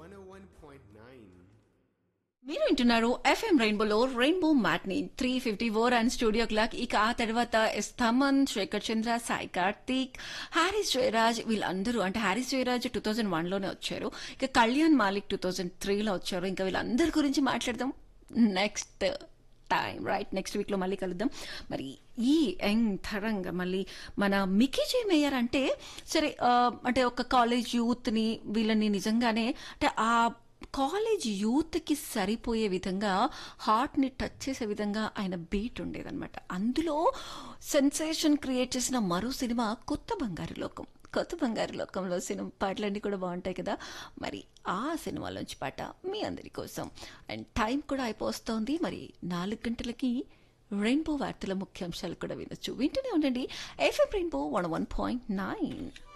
101.9. మీరు వింటున్నారు ఎఫ్ఎం రెయిన్బోలో rainbow matinee three fifty four and studio clock ఇక ఆ తర్వాత ఎస్ థమన్ శేఖర్ చంద్ర సాయి కార్తీక్ హారిస్ జయరాజ్ వీళ్ళందరూ అంటే Harris Jayaraj two thousand one లోనే వచ్చారు ఇక కళ్యాణ్ మాలిక్ టూ థౌజండ్ త్రీలో వచ్చారు ఇంకా వీళ్ళందరి గురించి మాట్లాడదాం next time right next week లో మళ్ళీ కలుద్దాం మరి ఈ యంగ్ తరంగా మళ్ళీ మన మికీ జే మేయర్ అంటే సరే ఆ, అంటే ఒక కాలేజ్ యూత్ ని వీళ్ళని నిజంగానే అంటే ఆ కాలేజ్ యూత్ కి సరిపోయే విధంగా హార్ట్ ని టచ్ చేసే విధంగా ఆయన బీట్ ఉండేదన్నమాట అందులో సెన్సేషన్ క్రియేట్ చేసిన మరో సినిమా కొత్త బంగారు లోకం కొత్త బంగారు లోకంలో సినిమా పాటలన్నీ కూడా బాగుంటాయి కదా మరి ఆ సినిమాలోంచి పాట మీ అందరి కోసం అండ్ టైం కూడా అయిపోస్తోంది మరి నాలుగు గంటలకి రెయిన్బో వార్తల ముఖ్యాంశాలు కూడా వినొచ్చు వింటూనే ఉండండి FM rainbow one one point nine